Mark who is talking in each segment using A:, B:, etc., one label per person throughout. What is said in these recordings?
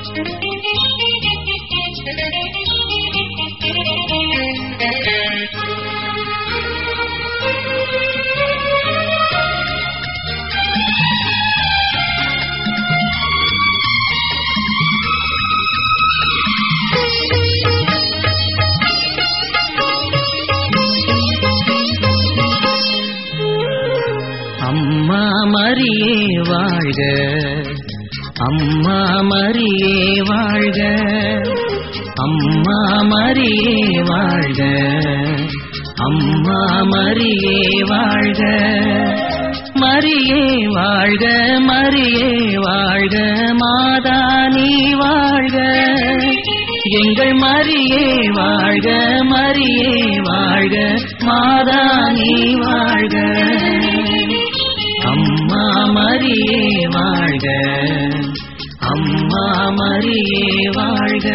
A: அம்மா மரியே வாழ்க அம்மா மரியே வாழ்க அம்மா மரியே வாழ்க அம்மா மரியே வாழ்க மரியே வாழ்க மரியே வாழ்க மாதா நீ வாழ்க எங்கள் மரியே வாழ்க மரியே வாழ்க மாதா நீ வாழ்க அம்மா மரியே வாழ்க அம்மா மரியே வாழ்க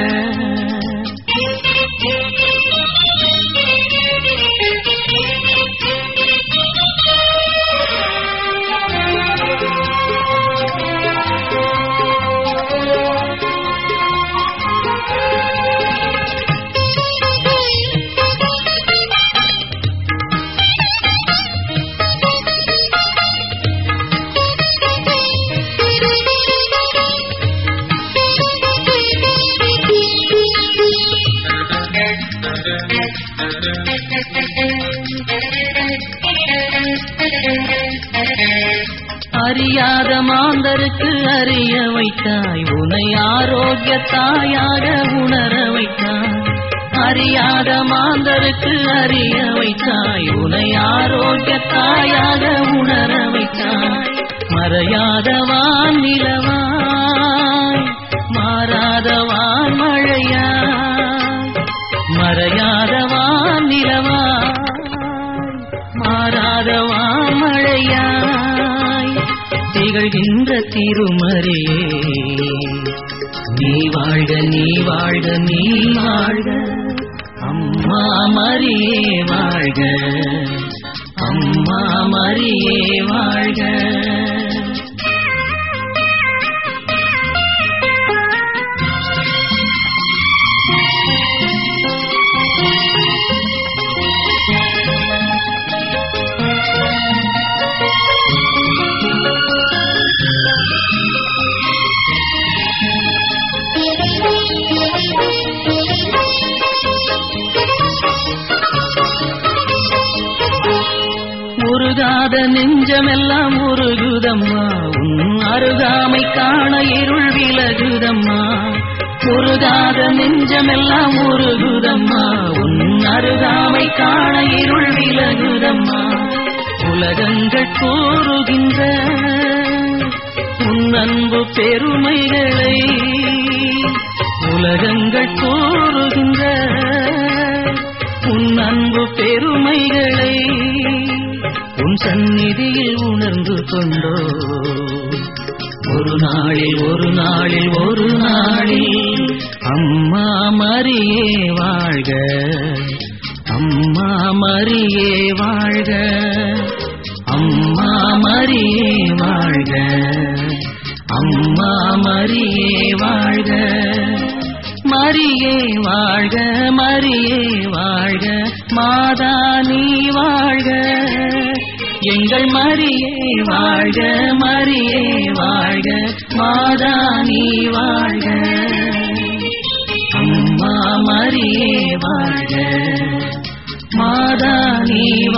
A: அறியாத மாந்தருக்கு அறிய வைத்தாய் உனை ஆரோக்கிய தாயாக உணர வைத்தாய் அறியாத மாந்தருக்கு அறிய வைத்தாய் உனை ஆரோக்கிய தாயாக உணர வைத்தாய் மறையாத வான் நிலவாய் மாறாத வான் மழையாய் மறையாத வான் நிலவாய் மாறாத வான் மழையாய் திகழ்கின்ற திருமறையே நீ வாழ்க நீ வாழ்க நீ வாழ்க அம்மா மரியே வாழ்க அம்மா மரியே வாழ்க உருகாத நெஞ்சமெல்லாம் உருகுதம்மா உன் அருகாமை காண இருள் விலகுதம்மா உருகாத நெஞ்சமெல்லாம் உருகுதம்மா உன் அருகாமை காண இருள் விலகுதம்மா உலகங்கள் கூறுகின்ற உன் அன்பு பெருமைகளை உலகங்கள் கூறுகின்ற உன் அன்பு பெருமைகளை உன் சந்நிதியில் உணர்ந்து கொண்டோ ஒரு நாளில் ஒரு நாளில் ஒரு நாளில் அம்மா மரியே வாழ்க அம்மா மரியே வாழ்க அம்மா மரியே வாழ்க அம்மா மரியே வாழ்க மரியே வாழ்க மரியே வாழ்க மாதா நீ வாழ்க எங்கள் மரியே வாழ்க மரியே வாழ்க மாதா நீ வாழ்க அம்மா மரியே வாழ்க மாதா நீ